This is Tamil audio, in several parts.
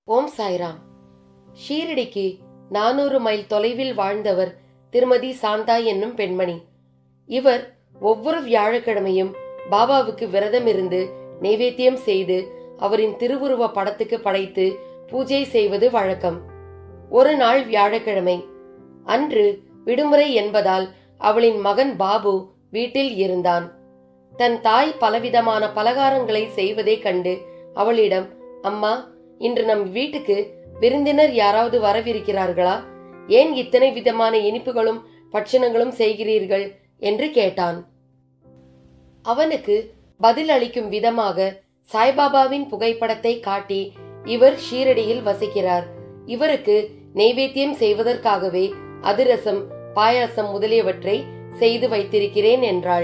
ஓம் சாய்ராம் ஷீரடிக்கு நானூறு மைல் தொலைவில் வாழ்ந்தவர் திருமதி சாந்தா என்னும் பெண்மணி இவர் ஒவ்வொரு வியாழக்கிழமையும் பாபாவுக்கு விரதம் இருந்து நைவேத்தியம் செய்து அவரின் திருவுருவ படத்துக்கு படைத்து பூஜை செய்வது வழக்கம் ஒரு நாள் வியாழக்கிழமை அன்று விடுமுறை என்பதால் அவளின் மகன் பாபு வீட்டில் இருந்தான் தன் தாய் பலவிதமான பலகாரங்களை செய்வதை கண்டு அவளிடம் அம்மா இன்று நம் வீட்டுக்கு விருந்தினர் யாராவது வரவிருக்கிறார்களா ஏன் இத்தனை விதமான இனிப்புகளும் பட்சணங்களும் செய்கிறீர்கள் என்று கேட்டான் அவனுக்கு பதில் அளிக்கும் விதமாக சாய்பாபாவின் புகைப்படத்தை காட்டி இவர் ஷீரடியில் வசிக்கிறார் இவருக்கு நெய்வேத்தியம் செய்வதற்காகவே அதிரசம் பாயாசம் முதலியவற்றை செய்து வைத்திருக்கிறேன் என்றாள்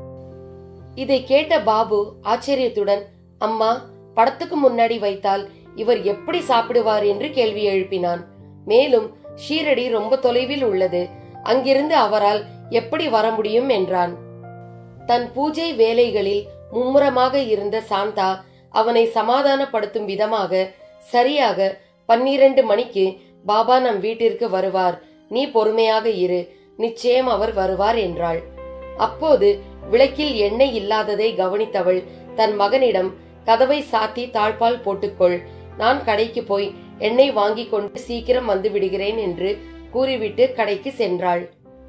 இதை கேட்ட பாபு ஆச்சரியத்துடன் அம்மா படத்துக்கு முன்னாடி வைத்தால் இவர் எப்படி சாப்பிடுவார் என்று கேள்வி எழுப்பினான் மேலும் ஷீரடி ரொம்ப தொலைவில் உள்ளது அங்கிருந்து அவரால் எப்படி வர முடியும் என்றான் தன் பூஜை வேலைகளில் மும்முரமாக இருந்த சாந்தா அவனை சமாதானப்படுத்தும் விதமாக சரியாக பன்னிரண்டு மணிக்கு பாபா நம் வீட்டிற்கு வருவார் நீ பொறுமையாக இரு நிச்சயம் அவர் வருவார் என்றாள் அப்போது விளக்கில் எண்ணெய் இல்லாததை கவனித்தவள் தன் மகனிடம் கதவை சாத்தி தாழ்பால் போட்டுக்கொள் நான் கடைக்கு போய் எண்ணெய் வாங்கி கொண்டு சீக்கிரம் வந்து விடுகிறேன் என்று கூறிவிட்டு கடைக்கு சென்றாள்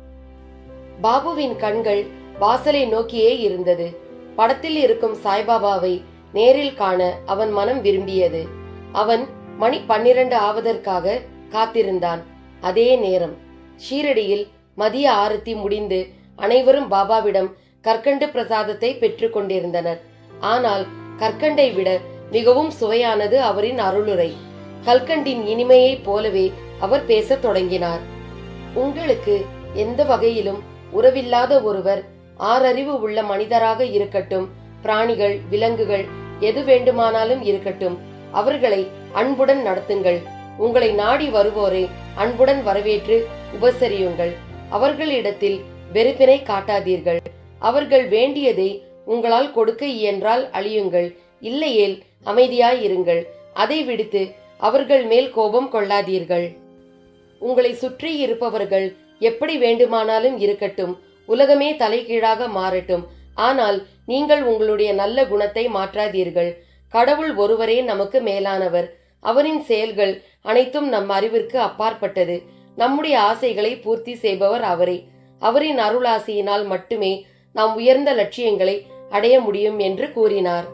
பாபுவின் கண்கள் வாசலை நோக்கியே இருந்தது படத்தில் இருக்கும் சாய்பாபாவை நேரில் காண அவன் மனம் விரும்பியது அவன் மணி பன்னிரண்டு ஆவதற்காக காத்திருந்தான் அதே நேரம் ஷீரடியில் மதிய ஆரத்தி முடிந்து அனைவரும் பாபாவிடம் கற்கண்டு பிரசாதத்தை பெற்றுக் கொண்டிருந்தனர் ஆனால் கற்கண்டை விட மிகவும் சுவையானது அவரின் அருளுரை கல்கண்டின் இனிமையைப் போலவே அவர் பேசத் தொடங்கினார் உங்களுக்கு எந்த வகையிலும் உறவில்லாத ஒருவர் ஆறறிவு உள்ள மனிதராக இருக்கட்டும் பிராணிகள் விலங்குகள் எது வேண்டுமானாலும் இருக்கட்டும் அவர்களை அன்புடன் நடத்துங்கள் உங்களை நாடி வருவோரை அன்புடன் வரவேற்று உபசரியுங்கள் அவர்களிடத்தில் வெறுப்பினை காட்டாதீர்கள் அவர்கள் வேண்டியதை உங்களால் கொடுக்க இயன்றால் அழியுங்கள் இல்லையேல் அமைதியாயிருங்கள் அதை விடுத்து அவர்கள் மேல் கோபம் கொள்ளாதீர்கள் உங்களை சுற்றி இருப்பவர்கள் எப்படி வேண்டுமானாலும் இருக்கட்டும் உலகமே தலைகீழாக மாறட்டும் ஆனால் நீங்கள் உங்களுடைய நல்ல குணத்தை மாற்றாதீர்கள் கடவுள் ஒருவரே நமக்கு மேலானவர் அவரின் செயல்கள் அனைத்தும் நம் அறிவிற்கு அப்பாற்பட்டது நம்முடைய ஆசைகளை பூர்த்தி செய்பவர் அவரே அவரின் அருளாசியினால் மட்டுமே நாம் உயர்ந்த லட்சியங்களை அடைய முடியும் என்று கூறினார்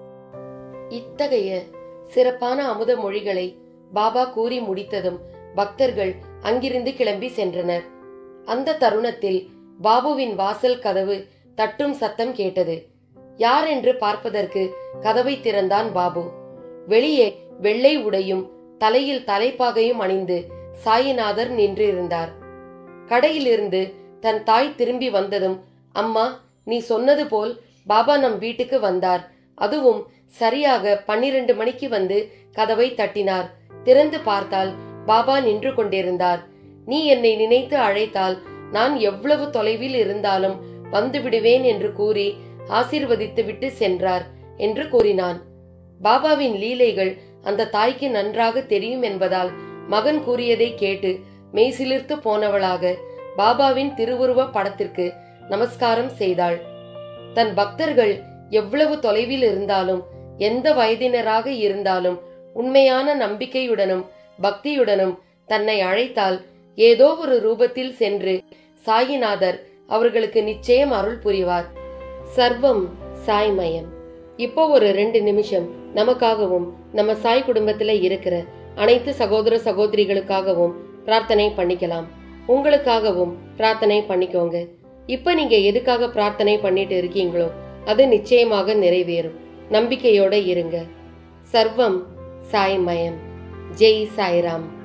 இத்தகைய சிறப்பான அமுத மொழிகளை பாபா கூறி முடித்ததும் பக்தர்கள் அங்கிருந்து கிளம்பி சென்றனர் அந்த தருணத்தில் பாபுவின் வாசல் கதவு தட்டும் சத்தம் கேட்டது யார் என்று பார்ப்பதற்கு கதவை திறந்தான் பாபு வெளியே வெள்ளை உடையும் தலையில் தலைப்பாகையும் அணிந்து சாயிநாதர் நின்றிருந்தார் கடையிலிருந்து தன் தாய் திரும்பி வந்ததும் அம்மா நீ சொன்னது போல் பாபா நம் வீட்டுக்கு வந்தார் அதுவும் சரியாக பன்னிரண்டு மணிக்கு வந்து கதவை தட்டினார் திறந்து பார்த்தால் பாபா நின்று கொண்டிருந்தார் நீ என்னை நினைத்து அழைத்தால் நான் எவ்வளவு தொலைவில் இருந்தாலும் வந்து விடுவேன் என்று கூறி ஆசீர்வதித்து விட்டு சென்றார் என்று கூறினான் பாபாவின் லீலைகள் அந்த தாய்க்கு நன்றாக தெரியும் என்பதால் மகன் கூறியதை கேட்டு மெய்சிலிர்த்து போனவளாக பாபாவின் திருவுருவ படத்திற்கு நமஸ்காரம் செய்தாள் தன் பக்தர்கள் எவ்வளவு தொலைவில் இருந்தாலும் எந்த வயதினராக இருந்தாலும் உண்மையான நம்பிக்கையுடனும் பக்தியுடனும் தன்னை அழைத்தால் ஏதோ ஒரு ரூபத்தில் சென்று சாயிநாதர் அவர்களுக்கு நிச்சயம் அருள் புரிவார் சர்வம் சாய்மயம் இப்போ ஒரு ரெண்டு நிமிஷம் நமக்காகவும் நம்ம சாய் குடும்பத்துல இருக்கிற அனைத்து சகோதர சகோதரிகளுக்காகவும் பிரார்த்தனை பண்ணிக்கலாம் உங்களுக்காகவும் பிரார்த்தனை பண்ணிக்கோங்க இப்ப நீங்க எதுக்காக பிரார்த்தனை பண்ணிட்டு இருக்கீங்களோ அது நிச்சயமாக நிறைவேறும் நம்பிக்கையோட இருங்க சர்வம் சாய்மயம் ஜெய் சாய்ராம்